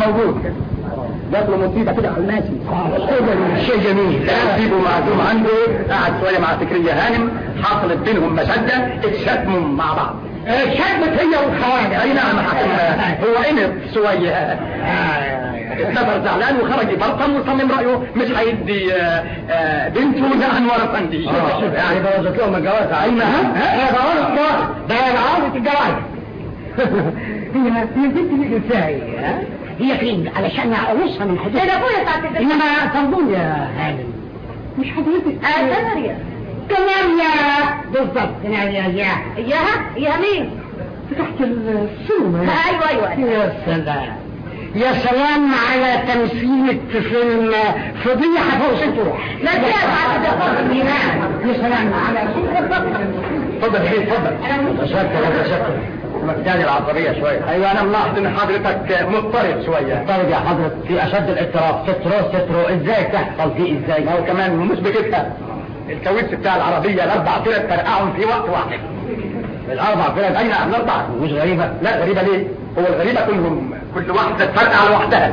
موجود جات له مصيبه كده على الماشي شيء جميل لا سيبه معزوم عنده قعد شويه مع فكريه هانم حصلت بينهم مشده اتشتموا مع بعض شدت هي والخواجه اي نعم حكم هو انف شويه استفر زعلان وخرج يبرطم وصمم رايه مش هيدي آه، آه، بنته لانور افندي يعني بوظت لهم الجواز اي نعم هي بوظت ده عوضة الجواز هي هي البنت دي ازاي ها؟ هي فين علشان اقصها من حدود ده ابويا بتاعت البنت انما صندوق يا هانم مش حضرتك اه كناريا كناريا بالظبط كناريا يا اياها اياها مين تحت السينما ايوه ايوه يا سلام يا سلام على تمثيلك في فيلم فضيحة فوق سطوح لا دي بتاعت يا سلام على اتفضل يا اتفضل تشكر تشكر مكتاني العصبيه شويه ايوه انا ملاحظ ان حضرتك مضطرب شويه طيب يا حضرة في أشد الاضطراب سترو سترو ازاي تحصل دي ازاي ما هو كمان مش بكده الكاوتش بتاع العربيه الاربع فرق فرقعهم في وقت واحد الأربع فرق اي نعم الاربع مش غريبة لا غريبه ليه هو الغريبه كلهم كل واحده تفرقع لوحدها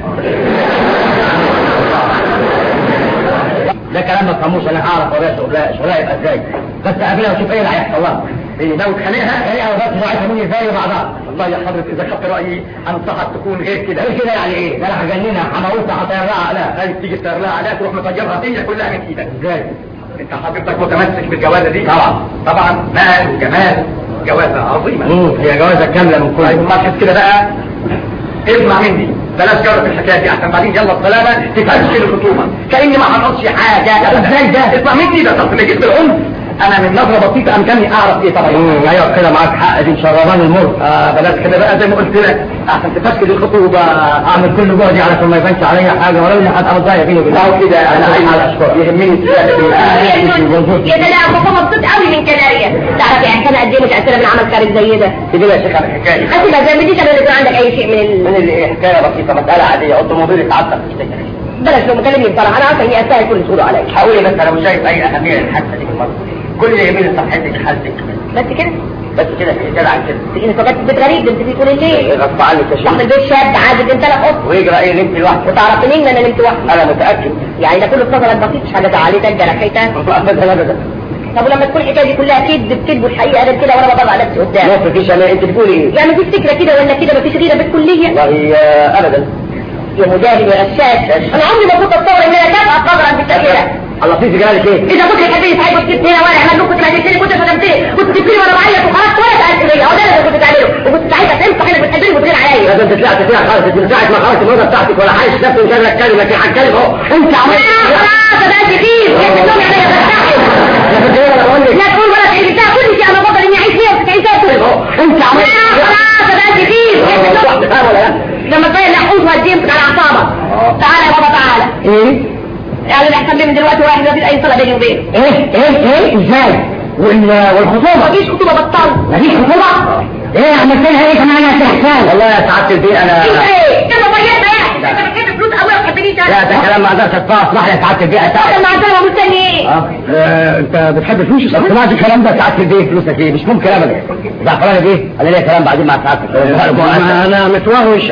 ده كلام ما تفهموش انا اعرف ولا شغلها شغلها يبقى ازاي بس قبلها وشوف ايه اللي هيحصل لها ايه لو اتخانقها هي بس رايحه مني زي بعضها والله يا حضرة اذا خدت رايي انصحك تكون غير كده غير كده يعني ايه ده انا هجننها هموتها هطيرها لا هاي تيجي تطير لها عليها تروح مطيرها هي كلها من ايدك ازاي انت حضرتك متمسك بالجوازه دي طبعا. طبعا مال وجمال جوازه عظيمه مم، هي جوازه كامله من طيب كل ما تحس كده بقى اسمع مني بلاش جرب الحكايه دي احسن بعدين يلا السلامه تفشل الخطوبه كاني ما هنقصش حاجه ازاي ده؟ اسمع مني ده طب جيت بالعنف انا من نظره بسيطه امكاني اعرف ايه طبعا مم، ايوه كده معاك حق دي مشربان المر آه بلاش كده بقى زي ما قلت لك احسن تفشل الخطوبه اعمل كل جهدي علشان ما يبانش عليا حاجه ولا اني هبقى متضايق بيني وبين او كده انا عايز على اشكرك يهمني يا سلام بابا مبسوط قوي من كناريا تعرف يعني انا قد ايه متاثره من عمل كارث زي ده تيجي يا شيخ على الحكايه اسيبها زي ما دي كمان يكون عندك اي شيء من ال... من اللي حكايه بسيطه مساله عاديه اوتوموبيل اتعطل في اشتكى بلاش لو مكلمني بصراحه انا عارفه اني استاهل كل سهوله عليك حاولي بس انا مش شايف اي اهميه للحادثه دي بالمره كل اللي يهمني صحتك حالتك بس كده بس كده في كده عن كده انت فكرت بيت غريب ده انت بتقول ايه غصب عنك يا صاحب شيخ البيت شاب عادي انت لك قط ويجرى ايه نمت لوحدك وتعرف منين ان انا نمت وحدي انا متاكد يعني ده كله في نظرك بسيط مش حاجه زعلتك ده ركيتك ابدا ابدا طب ولما تكون الحكايه دي كلها كذب كذب والحقيقه غير كده وانا بطلع نفسي قدام ما فيش انا انت بتقولي ايه يعني مفيش فكره كده ولا كده مفيش غيره بالكليه والله آه، ابدا يا مجاهد يا غشاش انا عمري ما كنت اتصور ان انا كافئه قدرا بالتغيير الله في جلالك ايه اذا كنت الحبيب صحيح كنت جبتني وانا عمل كنت هديتني كنت شتمتني كنت جبتني وانا بعيط وخرجت ولا سالت ليا هو ده اللي كنت تعمله وكنت ساعتها تنصح انك بتحبني وتغير عليا لازم تطلع تطلع خالص انت من ساعه ما خرجت الموضه بتاعتك ولا عايش نفسي مش قادر اتكلم لكن هتكلم اهو انت عملت خلاص ده كتير يا تلومي عليا برتاحي يا فكرة انا بقول لك لا تقول ولا تعيش بتاع كل شيء انا بفضل اني اعيش فيها وتعيش فيها انت عملت خلاص ده كتير يا تلومي واحده فاهم ولا لا لما تطير الحوت وهديهم على اعصابك تعالى يا بابا تعالى ايه يعني اللي احسن لي من دلوقتي واحد ما فيش اي صله بيني وبينه ايه ايه ايه ازاي وال- والخطوبه مفيش خطوبه بطل مفيش خطوبه ايه عملت لها ايه كمان يا استحسان والله يا سعاده البيت انا انت ايه انت مميزه يعني انت بتحب فلوس قوي وتحبنيش لا انا ده كلام ما اقدرش اسمعه اسمح لي يا سعاده البيئه انا ما عندنا مستني ايه اه آه، انت بتحب الفلوس لو سمعت الكلام ده ساعات البيت فلوسك ايه مش ممكن ابدا زعفرانه دي انا ليا كلام بعدين مع سعادتك ما انا متوهش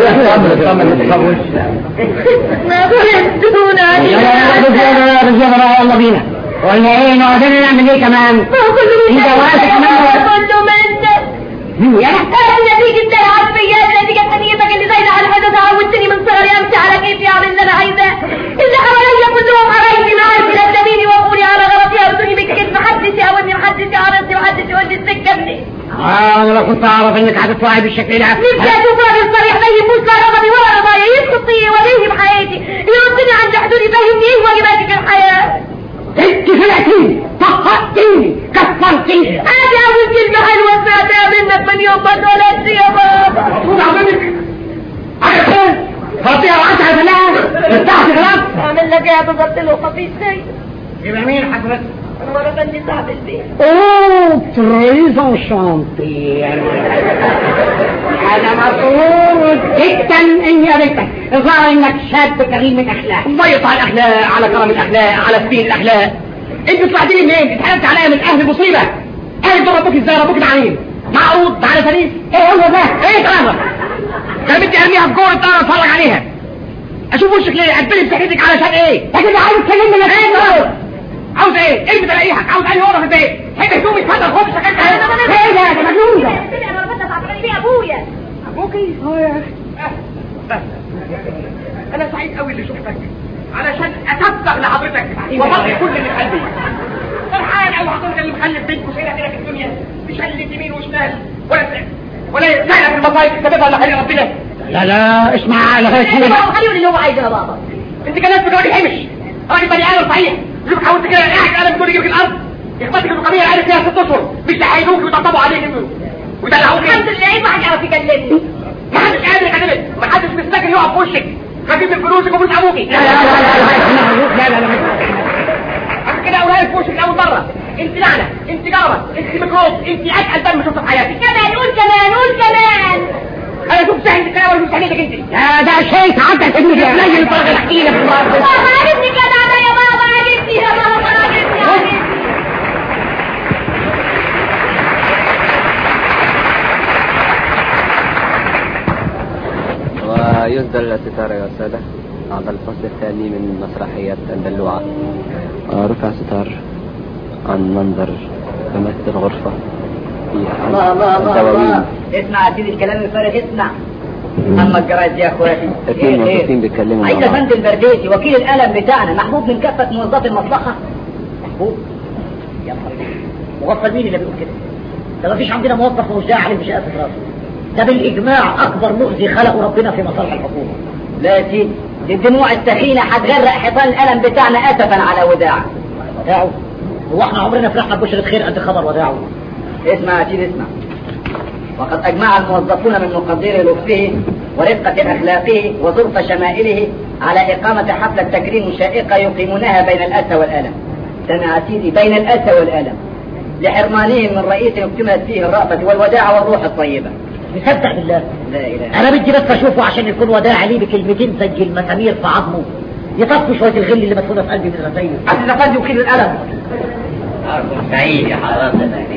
ما ظلمتونا يلا يلا بينا قلنا ايه نقعد لنا نعمل ايه كمان ما هو كله انت منك وقتك كمان كله منك مين يا انا نتيجة التلعب فيا نتيجة تنيتك اللي زايدة على الحدث عودتني من صغري امشي على كيفي اعمل اللي انا عايزاه اللي حواليا كلهم قرايبي معايا يلزميني ويقولي على غلطي يردوني بالكذب محدش يقولني محدش يعرضني محدش يقول لي السكة منين اه انا لو كنت اعرف انك هتطلعي بالشكل ده نفسي اشوف راجل صريح ما يفوت لا غضبي ولا رضايا يسكت فيا ويلهي بحياتي يردني عند حدودي يفهمني ايه واجباتي في الحياة انت فرقتيني طهقتيني كفرتيني ادي اول كلمة حلوة سمعتها منك من يوم ما اتولدت يا بابا مفروض اعملك عارف ايه خطيئة وعشرة بالله ارتحت خلاص اعمل لك ايه بالظبط لو مفيش شيء يبقى مين حضرتك انا مرة بني صاحب البيت اوه تريز انشانتي انا مسرور جدا اني قابلتك الظاهر انك شاب كريم الاخلاق ضيط على الاخلاق على كرم الاخلاق على سبيل الاخلاق انت طلعت لي منين اتحرمت عليا من اهل مصيبه اهل ضربوك ازاي ربوك العين معقود على فريق ايه هو ده ايه كلامك ده بدي ارميها في جوه الطاره اتفرج عليها اشوف وشك ليه قبلي بتحدك علشان ايه يا كده عايز تكلمني انا ايه عاوز ايه ارمي تلاقيها عاوز اي ورقه في البيت هيك هدومي اتفضل خد شكلك ايه ده ده مجنون ده انا ربنا تعبان بيه ابويا ابوكي اه يا اخي انا سعيد قوي اللي شفتك علشان اتبع لحضرتك وبطل كل اللي في قلبي فرحان قوي حضرتك اللي مخلف بنت وسيلة كده في الدنيا مش هلك يمين وشمال ولا ولا سهله في المصايب تسببها ولا خير ربنا لا لا اسمع لغايه انا هنا بقى خليه اللي هو عايزه يا بابا انت كمان بتقولي حمش راجل بني ادم صحيح ليك حاولت كده قاعد قلم تقول يجيبك الارض يخبطك الرقميه عارف فيها ست اشهر مش هيدوك ويطبطبوا عليك ودلعوك الحمد لله ايه واحد يعرف يكلمني ما حدش قادر يكلمك ما حدش مستني يقف في وشك خفيف من فلوسك وفلوس ابوكي لا لا لا لا لا لا لا عشان كده اقولها لك في وشك لاول مره انت لعنه انت جاره انت ميكروب انت اتقل دم شفته في حياتي كمان قول كمان قول كمان انا شوف سهل الكلام ولا شوف سهلتك انت لا ده شيء تعدى الحلم ده قليل الفرق احكي لك بابا عرفني كده انا يا بابا عرفني يا بابا عرفني عرفني ويسدل الستار يا سادة على الفصل الثاني من مسرحية الدلوعة رفع ستار عن منظر تمثل الغرفة في أحد الله الله الله الدواوين الله اسمع يا سيدي الكلام الفارغ اسمع اما الجرايد دي يا اخواتي اثنين موظفين بيتكلموا مع عايز بعض. افندم البرديسي وكيل القلم بتاعنا محبوب من كافه موظفي المصلحه محبوب يا نهار مغفل مين اللي بيقول كده ده مفيش عندنا موظف مش داعي عليه بشقه راسه ده بالاجماع اكبر مؤذي خلقه ربنا في مصالح الحكومه لا يا سيدي دي الدموع الثخينه هتغرق حيطان القلم بتاعنا اسفا على وداعه وداعه هو احنا عمرنا فرحنا ببشرة خير قد خبر وداعه اسمع يا سيدي اسمع وقد أجمع الموظفون من مقدير لطفه ورقة أخلاقه وظرف شمائله على إقامة حفلة تكريم شائقة يقيمونها بين الأسى والألم سمع سيدي بين الأسى والألم لحرمانهم من رئيس اكتملت فيه الرأفة والوداع والروح الطيبة مصدق بالله لا إله أنا بدي بس أشوفه عشان يكون وداع لي بكلمتين زي المسامير في عظمه يطفي شوية الغل اللي مدفونة في قلبي من الرزايل عبد الأفندي وكيل الألم سعيد يا حضرات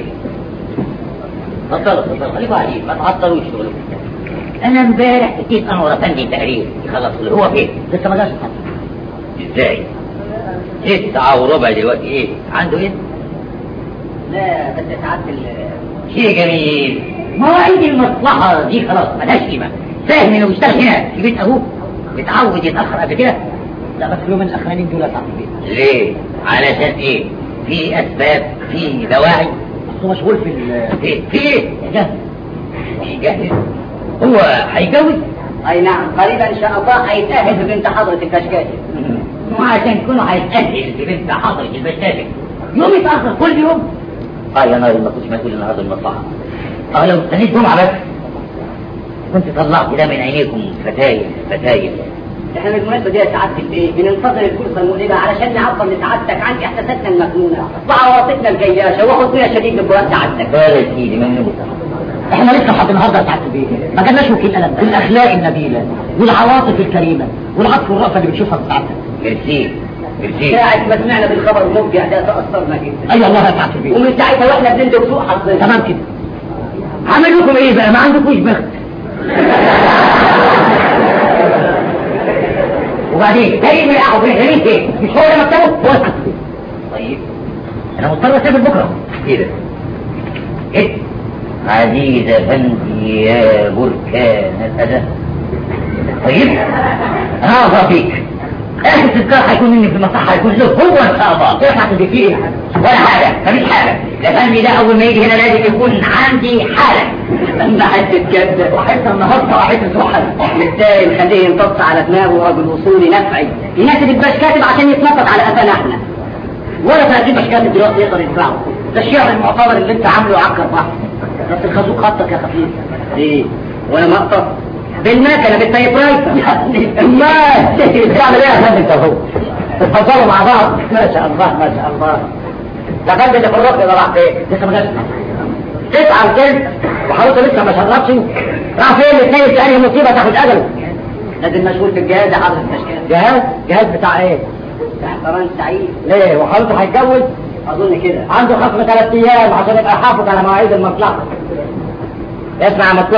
اتفضلوا اتفضلوا خليكوا قاعدين ما تعطلوش شغلكم انا امبارح اديت انور افندي تقرير يخلص اللي هو فين لسه ما جاش ازاي تسعة وربع دلوقتي ايه عنده ايه لا بس ساعات شيء جميل مواعيد المصلحة دي خلاص ملهاش قيمة فاهم انه بيشتغل هنا في بيت ابوه متعود يتأخر قبل كده لا بس اليومين الاخرانيين دول صعب ليه؟ علشان ايه؟ في اسباب في دواعي اصله مشغول في ال في في ايه؟ يجهز يجهز هو هيتجوز؟ اي نعم قريبا ان شاء الله هيتأهل ببنت حضرة الكشكاشي وعشان كونه هيتأهل ببنت حضرة البشاشة يوم يتأخر كل يوم اه يا نار ما كنتش مسؤول النهارده المصلحة اه لو استنيت جمعة بس كنت طلعت ده من عينيكم فتايل فتايل احنا بالمناسبة دي يا سعادة البيت بننتظر الفرصة المناسبة علشان نعبر لسعادتك عن احساساتنا المجنونة وعواطفنا الجياشة وحبنا شديد لبراء سعادتك بارك ايدي ممنون احنا لسه لحد النهارده يا سعادة البيت ما جالناش وكيل قلم الاخلاق النبيلة والعواطف الكريمة والعطف والرأفة اللي بتشوفها في سعادتك ميرسي ميرسي ساعة ما سمعنا بالخبر المفجع ده تأثرنا جدا اي والله يا سعادة البيت ومن ساعتها واحنا بنندب سوء حظنا تمام كده عامل لكم ايه بقى ما عندكوش بخت وبعدين تاني من القهوة فين جميل فين مش هو ده مكتبه هو الحق طيب انا مضطر اسافر بكره كده ايه عزيز افندي يا بركان الادب طيب انا اعرف فيك اخر تذكار هيكون مني في المصحة هيكون له هو ان شاء الله تفحص اللي فيه ولا حاجة مفيش حاجة الافندي ده اول ما يجي هنا لازم يكون عندي حالة اما حتة كده وحتة النهارده وحتة سحر بالتالي نخليه ينطط على دماغه رجل وصولي نفعي يناسب الباش كاتب عشان يتنطط على قفانا احنا ولا تهذيب باش كاتب دلوقتي يقدر يدفعه ده الشعر المعتبر اللي انت عامله عكر بحر بس الخازوق خطك يا خفيف ايه وانا مقطع بالمكنه بالتايب رايتر ما تعمل ايه يا فندم انت هو تتفضلوا مع بعض ما شاء الله ما شاء الله ده فندم اللي في الركن ده راح فين لسه ما جاش تسعة كده وحضرته لسه ما شربش راح فين الاثنين في انهي مصيبه تاخد اجله لازم مشغول في الجهاز يا حضرة التشكيل جهاز جهاز بتاع ايه احترام سعيد ليه وحضرته هيتجوز اظن كده عنده خصم ثلاث ايام عشان يبقى حافظ على مواعيد المصلحه اسمع يا مذكور يا فندم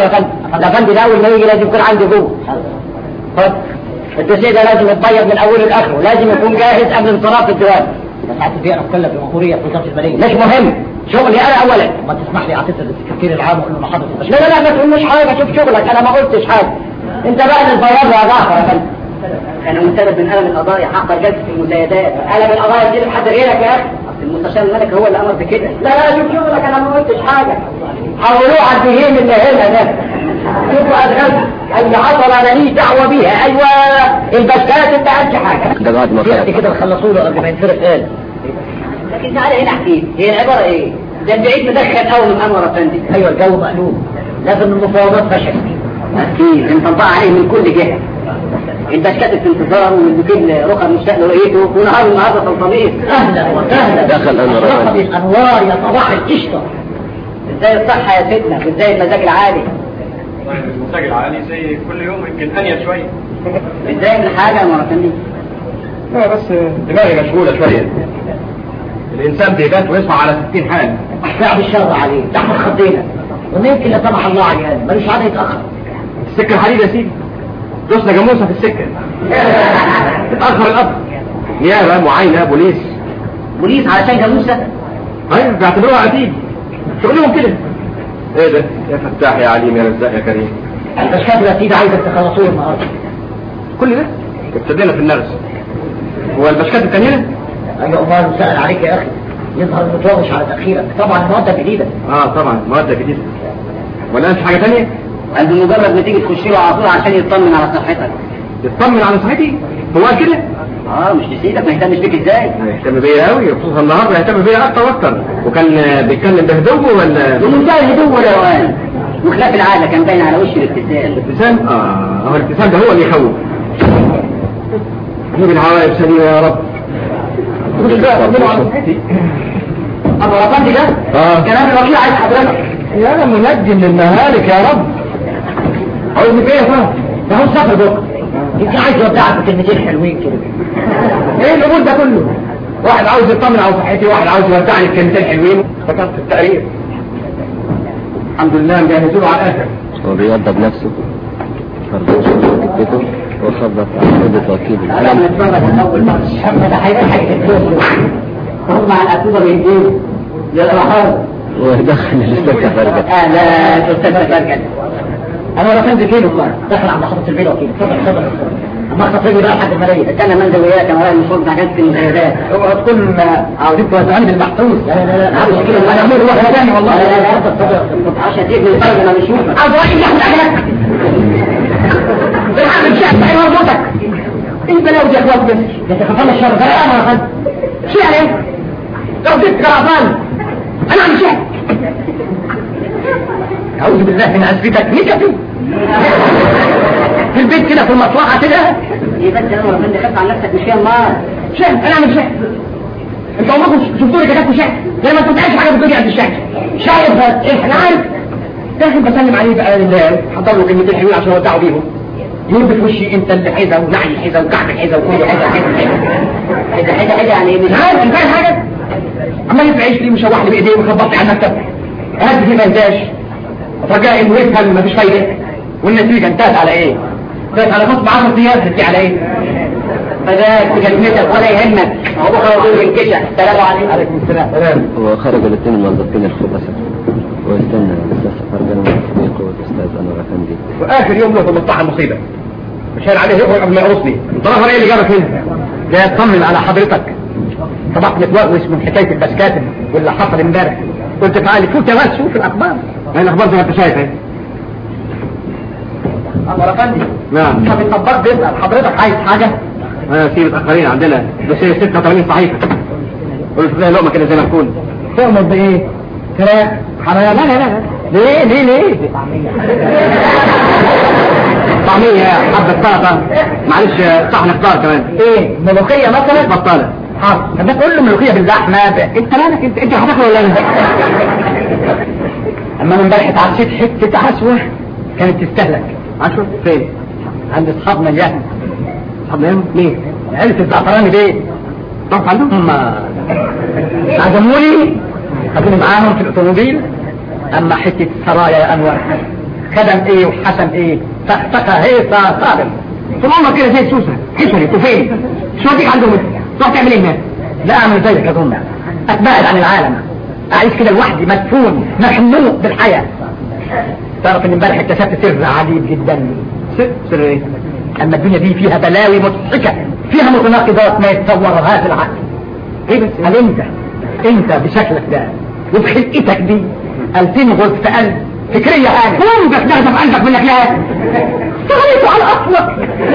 الافندي ده اول ما يجي لازم يكون عندي جوه خد الدوسيه ده لازم يتبيض من اوله لاخره ولازم يكون جاهز قبل انصراف الديوان بس ساعات بيقرا كلها جمهوريه في وزاره الماليه مش مهم شغلي انا اولا ما تسمح لي اعتذر للسكرتير العام واقول له انا حاضر لا لا لا ما تقولوش حاجه شوف شغلك انا ما قلتش حاجه انت بقى اللي تبيض يا جعفر يا فندم انا مستند من قلم القضايا حقق جلسه المزايدات قلم القضايا دي لحد غيرك يا اخي اصل المستشار الملك هو اللي امر بكده لا لا شوف شغلك انا ما قلتش حاجه حولوه على البهيم اللي هنا ده شوفوا ادخل اي عطل انا ليه دعوه بيها ايوه البشكات انت قدش حاجه ده بعد ما دلوقتي خلص كده خلصوا له قبل ما ينفرق قال لكن تعالى هنا احكي هي العباره ايه؟ ده البعيد مدخل قوي من انور افندي ايوه الجو مقلوب لازم المفاوضات فشل اكيد انت مطلع عليه من كل جهه البشكات في انتظاره والوكيل رخر مشتاق لرؤيته ونهار النهارده سلطانيه اهلا وسهلا دخل أنور رقم أفندي. الانوار يا صباح القشطه ازاي الصحه يا سيدنا وازاي المزاج العالي المنتج العالي زي كل يوم يمكن انيل شويه ازاي من حاجه يا مرة افندي لا بس دماغي مشغوله شويه الانسان بيبات ويصحى على 60 حال شعب الشر عليه تحت خدينا ويمكن لا سمح الله عيال ملوش عاده يتاخر السكه الحديد يا سيدي دوسنا جاموسه في السكه اتاخر القطر نيابه معاينه بوليس بوليس علشان جاموسه ايوه بيعتبروها عتيد شغلهم كده ايه ده يا فتاح يا عليم يا رزاق يا كريم البشكات يا سيدي عايزك تخلصوه النهارده كل ده ابتدينا في النرس هو البشكات التانية ايوه امال سأل عليك يا اخي يظهر متوغش على تاخيرك طبعا المواد جديده اه طبعا مواد جديدة ولا في حاجة تانية قال بمجرد ما تيجي تخش له على طول عشان يطمن على صحتك يطمن على صحتي هو قال كده اه مش نسيتك ما يهتمش بيك ازاي يهتم بيا قوي خصوصا النهارده يهتم بيا اكتر واكتر وكان آه، بيتكلم بهدوء ولا بمنتهى الهدوء والروقان وخلاف العاده كان باين على وشه الابتسام الابتسام اه هو الابتسام ده هو اللي يخوف جيب العواقب سليمة يا رب خش بقى طمنوا على صحتي ابو رفندي ده اه كلام الوكيل عايز حضرتك يا انا منجم للمهالك يا رب عاوزني في ايه يا فهد ده هو سافر بكره يمكن عايز يودعك بكلمتين حلوين كده ايه القبول ده كله واحد عاوز يطمن على صحتي واحد عاوز يودعني بكلمتين حلوين فكرت التقرير الحمد لله مجهزوا له على الاخر هو بيوضب نفسه فرض شغل جدته وخبط على أوضة وكيل انا العالم بنتفرج من اول مره الشم ده هيضحك الدنيا هم مع الاسوبه بيديه يا رحال ودخل الاستاذ فرجة اهلا استاذ فرجل انا رافض فين والله دخل عند حضره البيت وكيل اتفضل اتفضل اما اخطب لي بقى لحد الملايين استنى منزل وياك انا رايح المشوار بتاع جلسه المزايدات اوعى تكون عاوزين توزعوني بالمحسوس لا لا لا عاوز كده انا اعمل واحد تاني والله لا لا لا اتفضل اتفضل عشان تيجي الفرق انا مش ممكن عاوز واحد ياخد اجلك بالعمل شيء بعين مربوطك انت لو دي اخوات بس يتخفل الشر ده انا يا خالد شيء عليه لو جبت كرافان انا عم شيء اعوذ بالله من عزبتك نكتي في البيت كده في المصلحه كده ايه بس انا مرة خف عن نفسك مش فيها النار شهد انا اعمل شهد انتوا عمركم شفتوني كتبت شهد زي ما انتوا بتعيش حاجه في الدنيا قد الشهد شايف ايه انا عارف داخل بسلم عليه بقى لله حضر له كلمتين حلوين عشان اودعه بيهم يقول في وشي انت اللي حيزه ونعي حيزه وكعب حيزه وكل حيزه حيزه حاجه حاجه حاجه يعني مش عارف انت فاهم حاجه عمال يتعيش لي مشوح لي بايديه وخبط لي على المكتب هدي فيه ما ينساش رجاء انه يفهم مفيش فايده والنتيجه انتهت على ايه؟ انتهت على خصم 10 ايام هتدي على ايه؟ فذاك بكلمتك ولا يهمك هو بكره يقول ينكشف السلام عليكم عليكم السلام وخرج الاثنين الموظفين الخبثاء واستنى الاستاذ فرجة وصديقه الاستاذ انور افندي واخر يوم له في المصلحه مصيبه مش هين عليه يخرج قبل ما يقرصني انت رافع ايه اللي جابك هنا جاي اطمن على حضرتك طبعا متوغوش من حكايه البسكاتب واللي حصل امبارح قلت تعالي فوت يا واد شوف الاخبار ايه الاخبار زي ما انت شايف اهي ابو رفندي نعم طب الطباخ بيسال حضرتك عايز حاجه اه في متاخرين عندنا دوسيه 86 صحيفه قلت لها لقمه كده زي ما تكون تؤمر بايه فراخ حمام لا لا لا ليه ليه ليه طعميه حبه سلطه معلش صحن خضار كمان ايه ملوخيه مثلا بطاله حاضر طب ما تقول له ملوخيه باللحمه ب- انت مالك انت انت هتاكل ولا انا اما انا امبارح اتعشيت حته عشوه كانت تستهلك عشرة فين؟ عند اصحابنا اليهن اصحاب نام مين؟ عيلة الزعفراني دي طب عندهم؟ هم عزموني خدوني معاهم في الاوتوموبيل اما حته سرايا يا انور خدم ايه وحسن ايه فقه هيصة صابر طول عمرك كده زي السوسة حشري طفيل شو وديك عندهم تروح تعمل ايه هناك؟ لا اعمل زيك اظن اتبعد عن العالم اعيش كده لوحدي مدفون مخنوق بالحياة تعرف ان امبارح اكتشفت سر عجيب جدا سر سر ايه؟ اما الدنيا دي فيها بلاوي مضحكة فيها متناقضات ما يتصورهاش العقل ايه بس هل انت انت بشكلك ده وبخلقتك دي قال تنغز في قلب فكرية انا قوم بس نغزة في قلبك منك لا استغليت على اصلك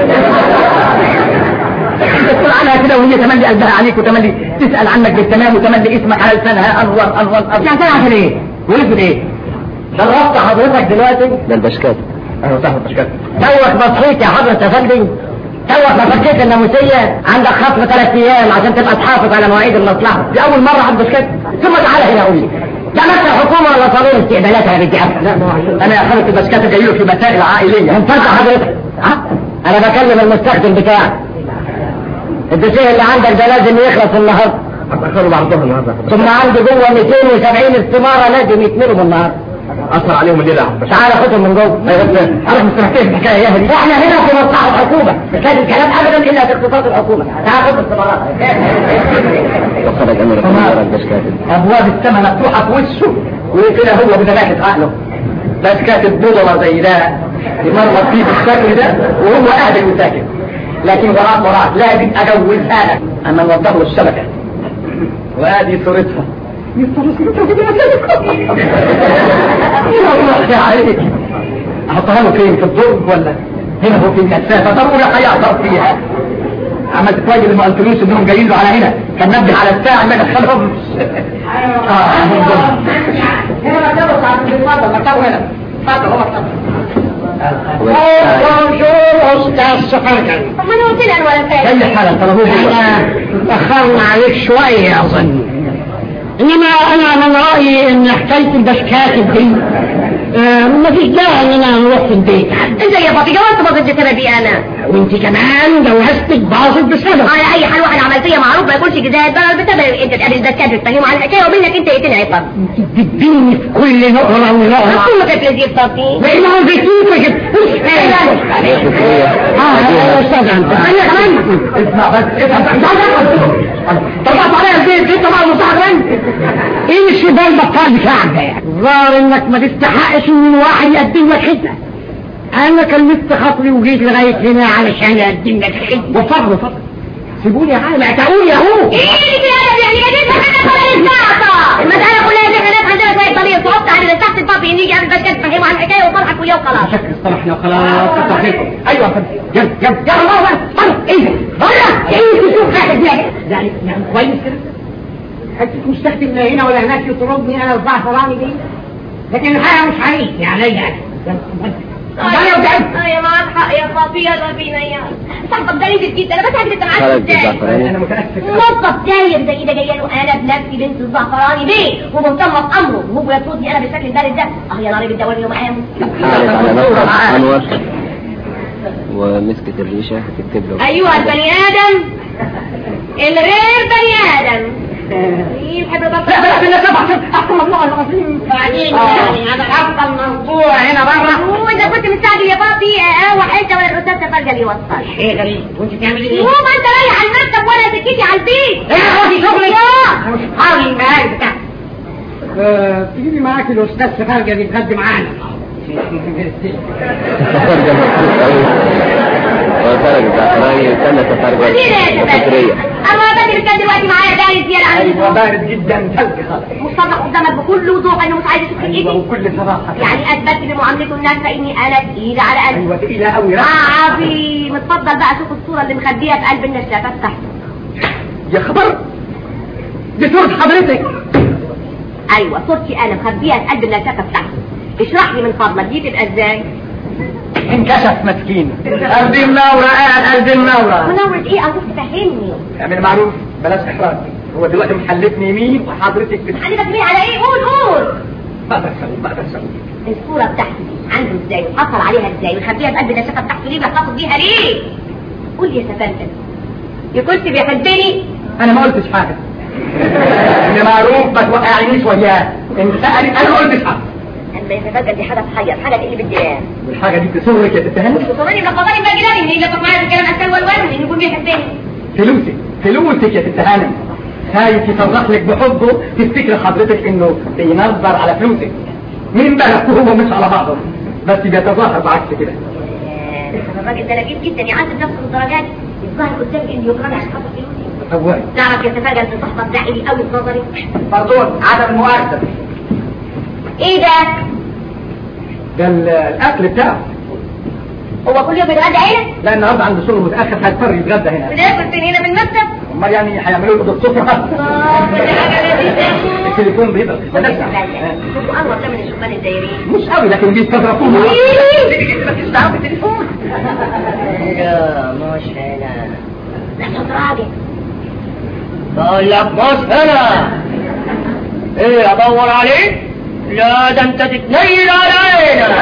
تدخل عنها كده وهي تملي قلبها عليك وتملي تسأل عنك بالتمام وتملي اسمك على لسانها انور انور انور يعني تاني عشان ايه؟ ولد ايه؟ شرفت حضرتك دلوقتي ده البشكات اهلا وسهلا بشكرك توك بصحيت يا حضرة افندي توك ما فكيت الناموسية عندك خصم ثلاث ايام عشان تبقى تحافظ على مواعيد المصلحة دي اول مرة عند بشكت ثم تعالى هنا قول لي ده مثل حكومة ولا صالون استقبالات يا رجال لا انا يا حضرة البشكات جاي له في مسائل عائلية من فضل حضرتك ها؟ انا بكلم المستخدم بتاعك الدوسيه اللي عندك ده لازم يخلص النهارده هتأخروا بعضهم النهارده ثم عندي جوه 270 استمارة لازم يتملوا بالنهارده أثر عليهم الليلة يا عم باشا تعالى خدهم من جوه عارف مستمتعين بالحكايه يا هدي احنا هنا في مصلحه الحكومه مش لازم كلام ابدا الا في اختصاص الحكومه تعال خد الاستمارات وخرج امير الكبير البشكات ابواب السماء مفتوحه في وشه وكده هو بذباحه عقله بس كاتب بودره زي ده يمرض فيه بالشكل ده وهو قاعد وساكت لكن وراء وراء لازم اجوزها لك اما نوضح له الشبكه وادي صورتها يا عليك احطها له فين في الدرج ولا هنا هو في الكثافه ضروري هيعثر فيها عملت كويس اللي ما قلتلوش انهم جايين له على هنا كان نبه على الساعه ما دخلهم اه هنا مكتبه بتاع اتفضل مكتبه هنا اتفضل هو مكتبه بونجور استاذ سفرجل ما انا قلت لها ولا فاهم زي حالا طلبوه احنا تأخرنا عليك شوية أظن إنما أنا من رأيي إن حكاية البشكاتب دي آه، مفيش داعي إننا نروح في البيت انت يا بابي جوزت باظت بسببي انا وأنت كمان جوازتك باظت بسبب على اي حال واحد عملتيه معروف ما يكونش جزاء ضرر بسبب انت تقابل الدكاتره تفهمهم على الحكايه ومنك انت يقتنع يا بابي بتديني في كل نقرة ونقرة اقول لك يا بابي ما هو بيتيك اه يا أستاذ أنت انا كمان اسمع بس افهم طبعا عليا البيت انت بقى مصاحب إيه الشباب البطال بتاعك ده يعني ظاهر إنك ما تستحقش إن الواحد يقدم لك خدمة أنا كلمت خاطري وجيت لغاية هنا علشان أقدم لك الخدمة وفضل وفضل سيبوني يا عالم اعتقوني اهو ايه اللي كده يعني يا جدع احنا خلاص الساعه المساله كلها ان احنا ناس عندنا شويه طريق تحط على تحت البابي يجي يعمل بس كده تفهمه على الحكايه وطلعك وياه وخلاص شكل اصطلحنا وخلاص كتر خيركم ايوه يا فندم يلا يلا يلا بره بره ايه بره ايه تشوف قاعد يعني يعني يعني كويس كده حته مستخدم لا هنا ولا هناك يطردني انا والزعفراني دي لكن الحقيقه مش عليك عليا يعني يلا يا وجعت اه يا معاك حق يا بابي يلا بينا يا صاحبك ده نزل جدا انا بس عايز انت معاك خرج ازاي الزعفراني انا متاسف موظف داير زي ده جايه له انا بنفسي بنت الزعفراني بيه ومهتمه بامره وهو يطردني انا بالشكل البارد ده اه يا ناري بتدورني له معاهم حالت على مكتب أنور ومسكت الريشة هتكتب له ايها البني ادم الغير بني ادم يحب لا لا بالله طبعا احسن ممنوع العظيم بعدين آه. يعني هذا افضل موضوع هنا بره هو اذا كنت مستعجل يا بابي اروح انت ولا الاستاذ تفرجل يوصل ايه غريب وانت تعملي ايه؟ هو ما انت رايح على المكتب ولا سكتي على البيت ايه هو في شغلك؟ يا انا مش حاول المهاري بتاعتك تجيبي معاك الاستاذ سفرجه بيتغدى معانا تفرج مبسوط قوي وخرج الزعفراني وكان تفرج ودي يا شباب فكرية اما بدر كان دلوقتي معايا دايس زياده عن ايوه اللزوم بارد جدا ثلج خالص مصطلح قدامك بكل وضوح انه مش عايز يشوف ايوه ايدي وكل صراحه يعني اثبت بمعاملته الناس فاني انا تقيله على قلبي ايوه تقيله قوي اه عظيم اتفضل بقى شوف الصوره اللي مخبيها في قلب النشافات تحت يا خبر دي صورة حضرتك ايوه صورتي انا مخبيها في قلب النشافه بتاعتي اشرح لي من فضلك دي تبقى ازاي انكشف مسكين قلبي منورة قاعد قلبي منورة منور ايه او تفهمني اعمل معروف بلاش احراج هو دلوقتي محلفني يمين وحضرتك بت... عندي تكبير على ايه قول قول بقدر اسوي بقدر اسوي الصوره بتاعتي دي عنده ازاي وحصل عليها ازاي ومخبيها في قلب النشافه بتاعته ليه بيحتفظ بيها ليه قول لي يا سفندم يا كنت بيحبني انا ما قلتش حاجة ان معروف ما توقعنيش وياه ان سألت انا ما قلتش حاجة اما يتفاجئ دي حاجه تحير حاجه تقلب الدماغ والحاجة دي تسرك يا تتهاني تصورني ملخبطاني بقى كلامي اللي بقى الكلام اسال والوان اللي يقول بيحبني فلوسك فلوسك يا تتهاني خايف يصرخ لك بحبه تفتكر حضرتك انه بينظر على فلوسك مين بالك وهو مش على بعضه بس بيتظاهر بعكس كده الراجل ده لذيذ جدا يعذب نفسه بالدرجات الظاهر قدامي انه يقرا عشان خاطر فلوسي أول تعرف يتفاجئ ان صاحبك ده عالي قوي في نظري برضون عدم مؤاخذة ايه ده؟ ده ال- الأكل بتاعه هو كل يوم بيتغدى هنا؟ لا النهارده عنده شغل متأخر هيضطر يتغدى هنا بناكل فين هنا من المكتب؟ امال يعني هيعملوا له اوضه سفره اه كل حاجه لذيذه التليفون بيضرب شوفوا انور ده من الشبان الدايرين مش قوي لكن بيستظرفوه مش دعوه بالتليفون مش هنا ده صوت راجل بقول لك بص هنا ايه ادور عليك لا ده انت تتنيل على عينك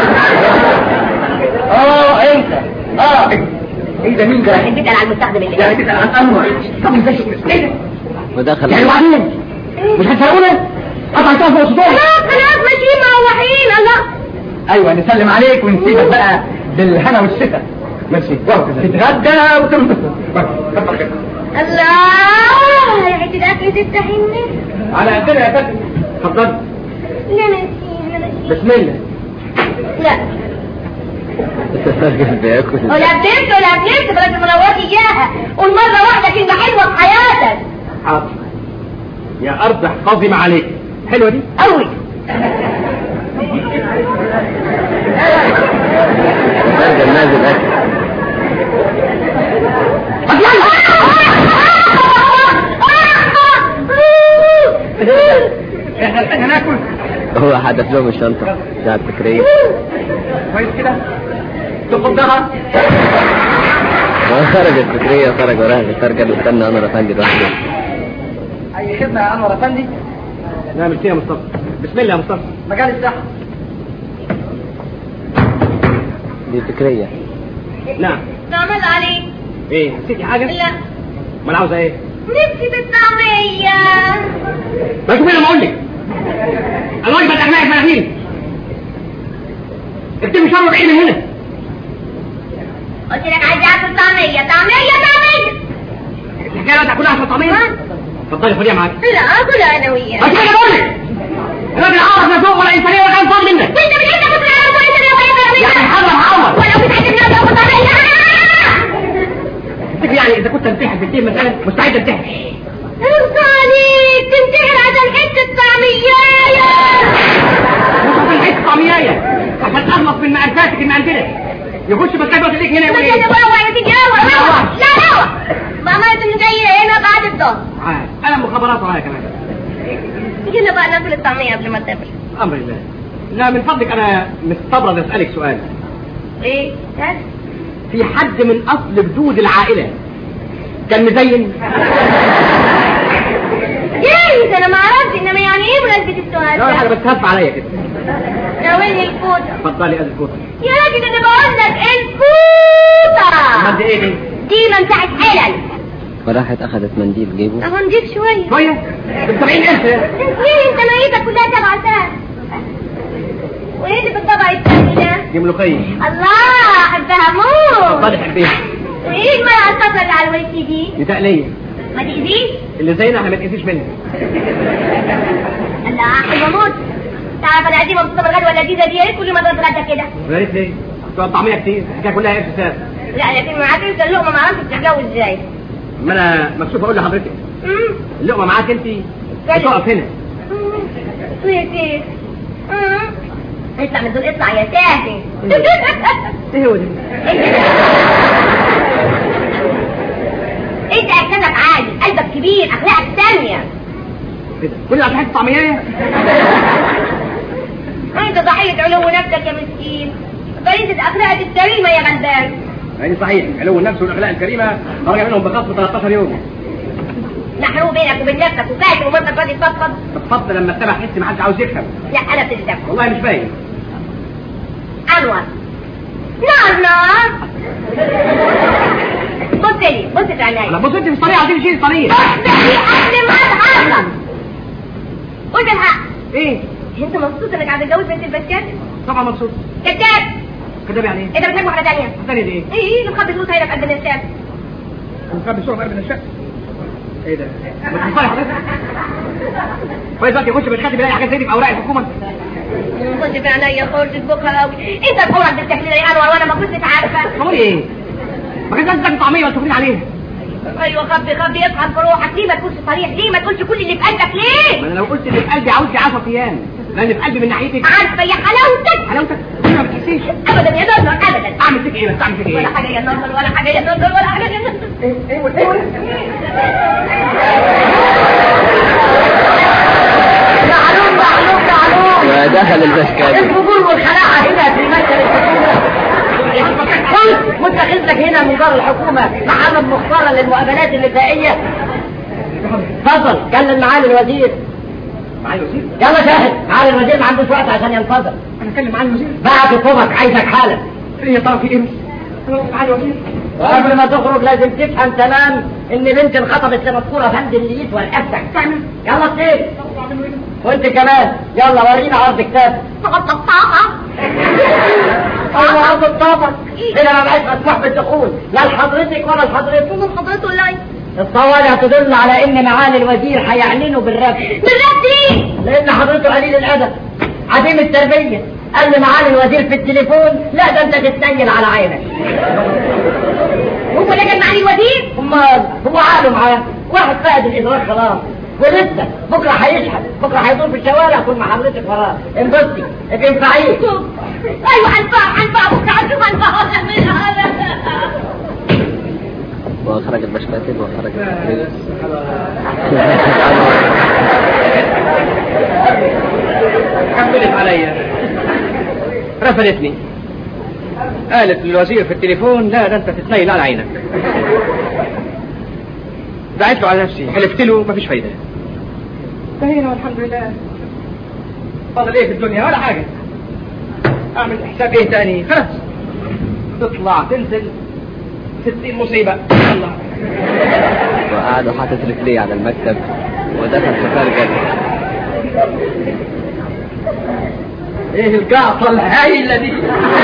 اه انت اه ايه ده مين ده؟ رايحين بيتقل على المستخدم اللي يعني جاي تسأل عن انور طب ازاي ايه ده؟ ودخل يعني وبعدين مش هتسرقونا؟ قطعتها فوق صدوري خلاص خلاص ماشيين مروحين الله ايوه نسلم عليك ونسيبك بقى بالهنا والشفا ماشي تتغدى وتنبسط بس كتر كده الله يا حته الاكل تفتحني على قدنا يا فندم اتفضل لا نسينا نسينا بسم الله لا الراجل بياكل ولا بنت ولا بنت بلاش المنورات اياها قول مرة واحدة كلمة حلوة في حياتك حاضر يا ارض احفظي ما عليك حلوه دي قوي الراجل نازل اكل احنا الحين هناكل هو حدف لهم الشنطة بتاعت فكرية كويس كده تفضلها خرجت فكرية خرج وراها الترجل واستنى انا رفندي لوحده اي خدمه يا انور افندي نعمل فيها مصطفى بسم الله يا مصطفى مجال الصحه دي فكرية نعم نعمل عليك ايه نسيتي حاجه لا امال عاوزه ايه نفسي بالطعمية ما شوفي انا بقول لك الواجب الاغنياء الملاهين اكتبي شر بعيد من هنا قلت لك عايز اكل طعمية طعمية طعمية الحكايه بقى كلها عشان طعميه اتفضلي خديها معاك لا اكل انا وياك ما شوفي انا بقول لك الراجل عارف لا ذوق ولا انسانيه ولا كان فاضي منك وانت بتحب تاكل انا وانت بتحب يعني حرم حرم ولو كنت عايز الناس تاكل طعمية تفتكر يعني اذا كنت انتحر في الدين مساله مستعد انتحر انت عليك تنتحر عشان حتة طعمية مش عشان حته طعميايه عشان اخلص من معرفاتك اللي عندنا يخش مكتبه ليك هنا يقول بس ايه انا بروح يا سيدي روح روح لا روح ماما انت جاي هنا بعد الظهر عارف انا مخابرات ورايا كمان يلا بقى ناكل الطعمية قبل ما تاكل امر الله لا من فضلك انا مستبرد اسالك سؤال ايه هات في حد من اصل جدود العائله كان مزين جايز انا ما اعرفش انما يعني ايه بمناسبة السؤال لا حاجه ده بس هف عليا كده ناولني الفوطة اتفضلي ادي الفوطه يا راجل انا بقول لك الفوطة امال دي ايه دي دي منفعة حلل فراحت اخذت منديل جيبه اهو نجيب شوية شويه ب 70000 ليه انت ميتك كلها تبع سهل وايه اللي في الطبق الثاني ده دي ملوخيه الله احبها موت اتفضلي حبيبي وايه المرأة الصفرا اللي على الوش دي دي تقليه ما تأذيش اللي زينا احنا ما تقيسيش منها الله حلوة موت تعرف انا قديمة مبسوطة بالغدا ولا جيزة دي ايه كل ما تتغدى كده يا ريت ليه؟ بتوع طعميه كتير الحكايه كلها قرش ساعه لا لكن معاك انت اللقمة ما عرفتش تتجوز ازاي ما انا مكسوف اقول لحضرتك امم اللقمه معاك انت بتقف هنا يا شيخ امم اطلع من دول اطلع يا تافه ايه هو ده؟ انت احساسك عالي قلبك كبير اخلاقك ثانية ايه ده؟ كل ده عشان حته طعميه انت ضحية علو نفسك يا مسكين فريدة اخلاقك الكريمة يا غلبان يعني صحيح علو النفس والاخلاق الكريمه خرج منهم بخصم 13 يوم محروق بينك وبين نفسك وكاتب ومرتك راضي تفضفض بتفضل لما اتبع حسي ما حدش عاوز يفهم لا انا بتلزم والله مش باين انور نار نار بص لي بص في انا عينيا بص انت في الطريقه عايزين نشيل الطريقه بص لي قبل ما اتحرك قول بالحق ايه انت مبسوط انك عايز تتجوز بنت البشكات طبعا مبسوط كذاب كده يعني ايه انت بتحب واحده ثانيه الثانيه دي ايه ايه اللي مخبي فلوس هنا في قلب النسيان مخبي صوره في قلب الشقه ايه ده ما تنفعش حضرتك كويس بقى يخش بالخاتم يلاقي حاجات زي دي في اوراق الحكومه كنت في عينيا خرجت بكره قوي انت الحوار بتحكي لي انور وانا ما كنتش عارفه تقولي ايه ما كانش لازم طعميه ولا تفرين عليها ايوه خبي خبي افهم في روحك ليه ما تقولش صريح ليه ما تقولش كل اللي في قلبك ليه ما انا لو قلت اللي في قلبي عاوز لي 10 ايام لان في قلبي من ناحيتك عارفه يا حلاوتك حلاوتك ما بتحسيش ابدا يا نور ابدا اعمل فيك ايه بس اعمل فيك ولا ايه حاجه يا نور ولا حاجه يا نور ولا حاجه يا نور ايه ايه ايه معلوم معلوم معلوم ودخل البشكاتي الفجور والخلاعه هنا في مكتب الحكومه قلت متخذ لك هنا من دار الحكومه محمد مختارا للمقابلات النسائيه اتفضل كلم معالي الوزير معايا وزير يلا شاهد معالي الوزير ما عندوش وقت عشان ينتظر انا اتكلم معايا وزير بعد طوبك عايزك حالا ايه يا ترى في ايه معايا وزير وقبل ما تخرج لازم تفهم تمام ان بنت انخطبت لمذكوره بند اللي يسوى الاسد يلا اطير وانت كمان يلا ورينا عرض كتاب ايوه عرض الطابق هنا ما بقاش مسموح بالدخول لا لحضرتك ولا لحضرتك ولا لحضرته ولا الصوالح تدل على ان معالي الوزير هيعلنوا بالرفض بالرفض ليه؟ لان حضرته قليل الادب عديم التربيه قال لي معالي الوزير في التليفون لا ده انت تتنيل على عينك هو اللي كان معالي الوزير؟ امال هو عقله معاه واحد فقد الادراك خلاص ولسه بكره هيشحن بكره هيدور في الشوارع طول ما حضرتك وراه انبسطي تنفعيه ايوه هنفع هنفع بكره هنشوف هنفع وخرج البشكاتي وخرج البشكاتي كملت عليا رفضتني قالت للوزير في التليفون لا ده انت تتنيل على عينك دعيت له على نفسي حلفت له مفيش فايده انتهينا والحمد لله فاضل ايه في الدنيا ولا حاجه اعمل حساب ايه تاني خلاص تطلع تنزل ستين مصيبه يلا وقعد وحاطط رجليه على المكتب ودخل في فرجة ايه القاطة الهايلة دي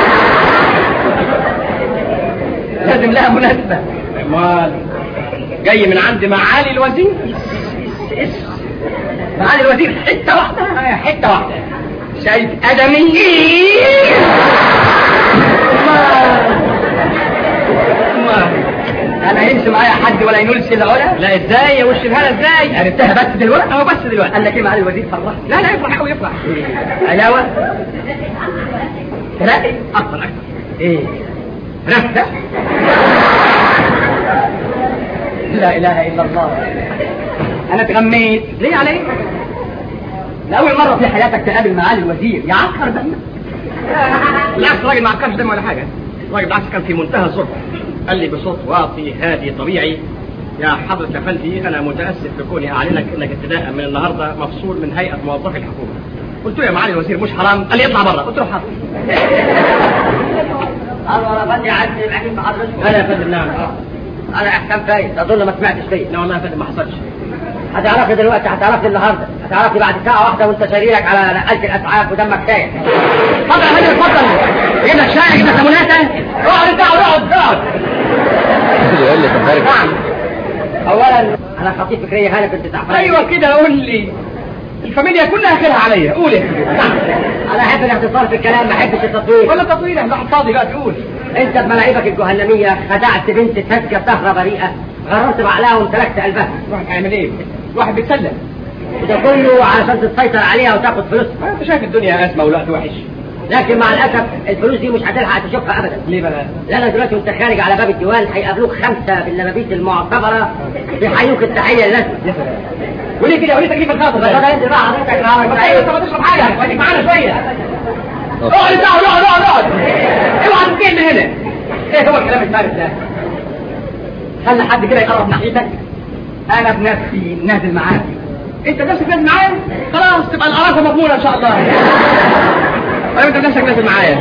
لازم لها مناسبة امال جاي من عند معالي الوزير معالي الوزير حتة واحدة آه، حتة واحدة شايف ادمي انا هيمشي معايا حد ولا ينولش العلا لا ازاي وش الهلا ازاي عرفتها بس دلوقتي اهو بس دلوقتي قال لك ايه معالي الوزير فرح لا لا يفرح قوي يفرح علاوه ثلاثة اكبر اكبر ايه رفدة لا اله الا الله انا اتغميت ليه عليك لأول مرة في حياتك تقابل معالي الوزير يعكر دمك لا الراجل ما عكرش دم ولا حاجة الراجل بالعكس كان في منتهى الظلم قال لي بصوت واطي هادي طبيعي يا حضرة أفندي أنا متأسف لكوني أعلنك أنك ابتداء من النهاردة مفصول من هيئة موظفي الحكومة قلت له يا معالي الوزير مش حرام قال لي اطلع بره قلت له حاضر الله يا فندم عندي العلم بحضرتك انا يا فندم نعم انا احسان فايز اظن ما سمعتش فيا لا والله يا فندم ما حصلش هتعرفني دلوقتي هتعرفني النهارده هتعرفني بعد ساعه واحده وانت سريرك على نقلة الاسعاف ودمك سايح اتفضل يا فندم اتفضل جيب لك شاي جيب لك ليموناته اقعد انت اقعد اقعد يقول لي في الفرجة نعم اولا انا خطيب فكريه هاني كنت تعبان ايوه كده قول لي الفاميليا كلها خيرها عليا قول يا فندم نعم انا احب الاختصار في الكلام ما احبش التطويل ولا تطويل احنا فاضي بقى تقول انت بملاعبك الجهنميه خدعت بنت ساذجه سهره بريئه غررت بعقلها وامتلكت قلبها الواحد هيعمل ايه؟ الواحد بيتسلم وده كله علشان تسيطر عليها وتاخد فلوسها انت شايف الدنيا ازمه والوقت وحش لكن مع الاسف الفلوس دي مش هتلحق تشوفها ابدا ليه بقى؟ لأن دلوقتي وانت خارج على باب الديوان هيقابلوك خمسة باللبابيس المعتبرة بيحيوك التحية اللازمة وليه كده وليه تكليف الخاطر بس بقى؟ ده انت بقى حضرتك مع ايوه طب تشرب حاجه خليك معانا شويه اقعد انت اقعد اقعد اقعد اقعد اوعى تنتقل من هنا ايه هو الكلام الفارغ ده؟ خلي حد كده يقرب ناحيتك انا بنفسي نازل معاك انت بنفسك نازل معايا خلاص تبقى القرافه مضمونه ان شاء الله ولا انت بنفسك نازل معايا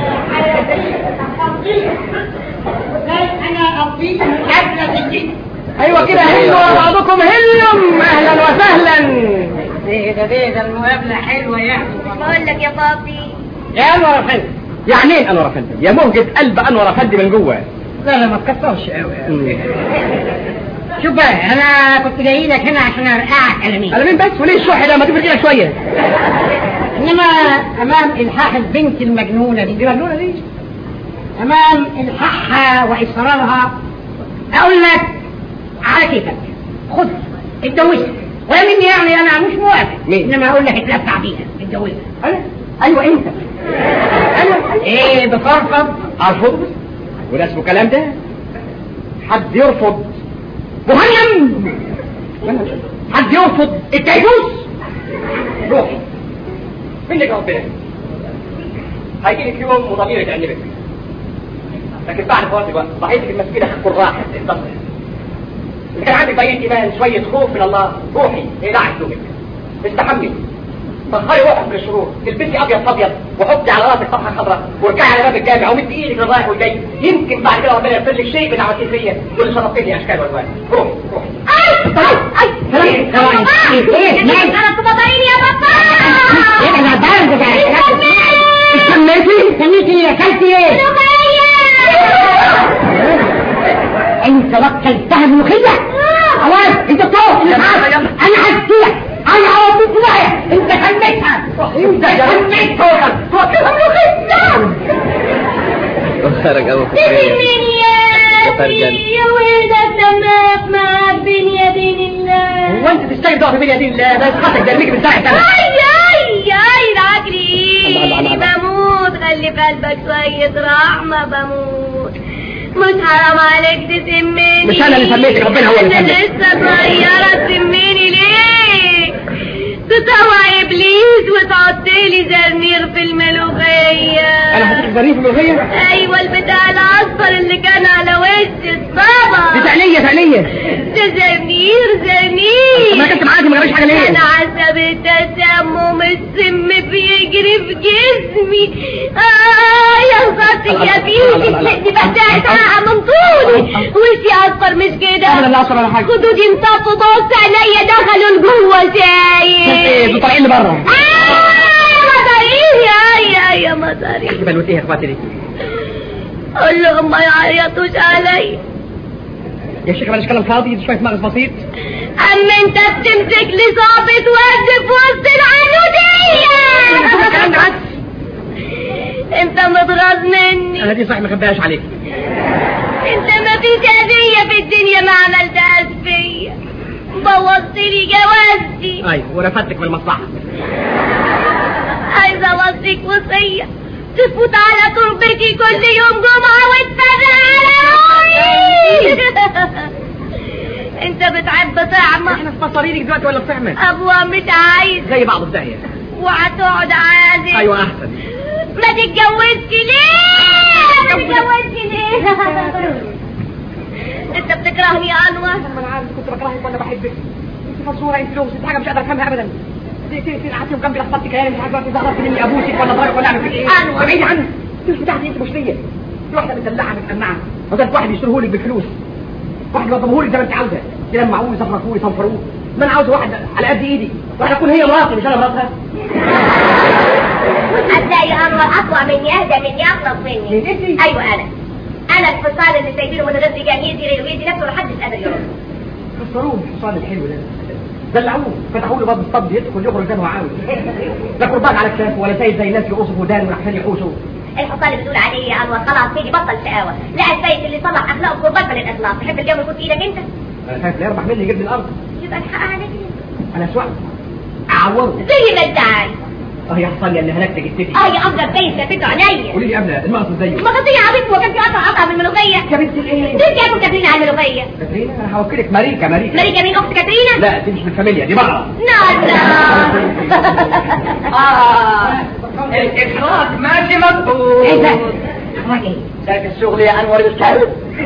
انا اقضيك حفلة الجن ايوه كده هلوا بعضكم هلم اهلا وسهلا ايه ده ايه ده المقابلة حلوة يا اخي بقول لك يا بابي يا انور افندي يعني ايه انور افندي يا مهجة قلب انور افندي من جوه لا لا ما تكسرش قوي شوف بقى انا كنت جاي لك هنا عشان ارقعك قلمين على مين بس وليه الشح ده ما تفرق لك شويه انما امام الحاح البنت المجنونه دي دي مجنونه دي امام الحاحها واصرارها اقول لك على كيفك خد اتجوزها ولا مني يعني انا مش موافق مين؟ انما اقول لك اتلفع بيها اتجوزها انا ايوه انت انا ايه بترفض ارفض وده اسمه كلام ده حد يرفض مهنم حد يرفض التيجوز روحي منك ربنا هيجي لك يوم وضميرك يأنبك لكن بعد فوات الوقت ضحيتك المسكينة هتكون راحت انتصر إذا كان عندك بقية إيمان شوية خوف من الله روحي إيداع سلوكك استحمي طهري روحك من الشرور البسي ابيض ابيض وحطي على راسك صفحه خضراء وارجعي على باب الجامع ومدي ايدك للرايح والجاي يمكن بعد كده ربنا يفرج لك شيء من عمليه فيا واللي شرفتني اشكال والوان روحي روحي اي اي ثواني، ثواني. ايه مالك انا تضربيني يا بابا ايه ده برد ده سميتي سميتي يا كلتي ايه انت وكلتها ملوخية خلاص انت طوح اللي معاك انا هسيح انا هوديك معايا انت سميتها انت سميتها توكلها ملوخية خرج أبو تسميني يا ترجل. يا ولد السماء معك بين يدين الله هو انت تشتغل ضعف بين يدين الله بس خاطر جرميك بالساعه كده اي اي اي العجري الله، الله، الله. بموت خلي في قلبك شوية رحمة بموت مش حرام عليك تسميني مش أنا اللي سميتك، ربنا هو اللي أنت سميك. لسه صغيرة تسميني ليه تطوع ابليس وتحط لي زرنير في الملوخية انا هتروح ظريف الملوخيه ايوه البتاع الاصفر اللي كان على وش الصبا دي تقليه تقليه ده زمير زمير ما كنت معاكي ما جربش حاجه ليه انا عصب التسمم السم بيجري في جسمي اه يا خاطر يا بيتي دي بتاعت من طولي وشي اصفر مش كده ابدا لا اصلا ولا حاجه خدودي انطفوا بص عينيا دخلوا لجوه ايه شايف دول طالعين لبره اه مصاريف يا يا مصاريف بلوتيه يا اخواتي دي قول لهم ما يعيطوش عليا يا شيخ بلاش كلام فاضي دي شويه مغز بسيط اما انت بتمسك لي صابت ورد في وسط الكلام ده العنودية عكس انت متغاظ مني انا دي صحيح ما خبيهاش عليك انت ما فيش هدية في الدنيا ما عملتهاش فيا بوظت لي جوازتي ايوه ورفدتك من المصلحه عايزة اوصيك وصية تفوت على تربتي كل يوم جمعة وتفرق على روحي انت بتحب طعمة احنا في مصاريرك دلوقتي ولا بتعمل ابوها مش عايز زي بعض في داهيه وهتقعد عازل ايوه احسن ما تتجوزش ليه ما تتجوزش ليه انت بتكرهني يا انور انا عارف كنت بكرهك ولا بحبك انت فصوره انت لو انت حاجه مش قادر افهمها ابدا دقيقتين قعدت جنبي لخبطت كلامي مش عارفه ظهرت مني ابوسك ولا ضربك ولا اعمل فيك ايه أنور. ابعدي عني مش بتاعتي انت مش ليا في واحده مدلعه متقنعه وده واحد يشتريه لك بالفلوس واحد يوضبه لك زي ما انت عاوزه يلمعوه يزفرفوه يصنفروه ما انا عاوز واحد على قد ايدي واحد اكون هي مراتي مش انا مراتها هتلاقي انور اقوى مني اهدى مني اخلص مني من انت ايوه انا انا الحصان اللي سايبينه من غير دجاج يجري ويدي نفسه محدش قادر يرد كسروه الحصان الحلو ده دلعوه فتحوا له باب الصب يدخل يخرج زي ما هو عاوز لا قربان على كتافه ولا سيد زي الناس يقصوا في ودانه عشان يحوشوا الحصان اللي بتقول عليه يا انور خلاص تيجي بطل شقاوه لا السيد اللي صلح اخلاقه قربان من الاخلاق تحب الجو يكون في ايدك انت انا خايف لا يربح مني يجيب لي الارض يبقى الحق عليك انا اسوأ اعوره زي ما انت عايز اه يا حصان يا اللي هلكت جدتي اه يا افضل بيت لفته عينيا قولي لي قبل المقص ازاي ما قصدي عبيط وكان في قطع قطع من الملوخيه يا بنت الايه دول كانوا كاتبين على الملوخيه كاترينا انا هوكلك ماريكا ماريكا ماريكا مين اخت كاترينا لا دي مش من الفاميليا دي بقرة لا لا آه الإخراج ماشي ايه مظبوط ده؟ اخبارك ايه؟ شايف الشغل يا انور الكاوي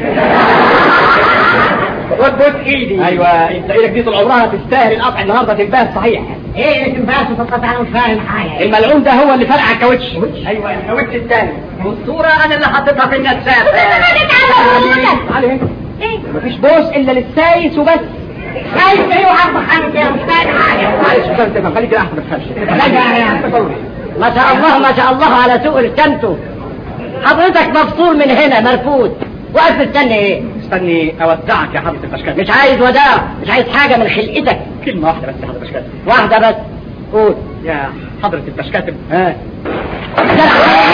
وتبوس ايدي ايوه انت ايدك دي طول عمرها تستاهل القطع النهارده تنباس صحيح ايه اللي تنباس وتفقط انا مش فاهم حاجه الملعون ده هو اللي فرقع الكاوتش ايوه الكاوتش الثاني والصورة انا اللي حطيتها في النسافة تعالي هنا ايه مفيش بوس الا للسايس وبس شايف ايه وعارفه خمسه مش فاهم حاجه معلش فهمت ما خليك احسن ما تخافش لا، لا، لا. ضروري ما شاء الله ما شاء الله على سوق الكنتو حضرتك مفصول من هنا مرفوض واقف مستني ايه استني اودعك يا حضرة البشكات مش عايز وداع مش عايز حاجة من خلقتك كلمة واحدة بس يا حضرة البشكات واحدة بس قول يا حضرة البشكاتب ها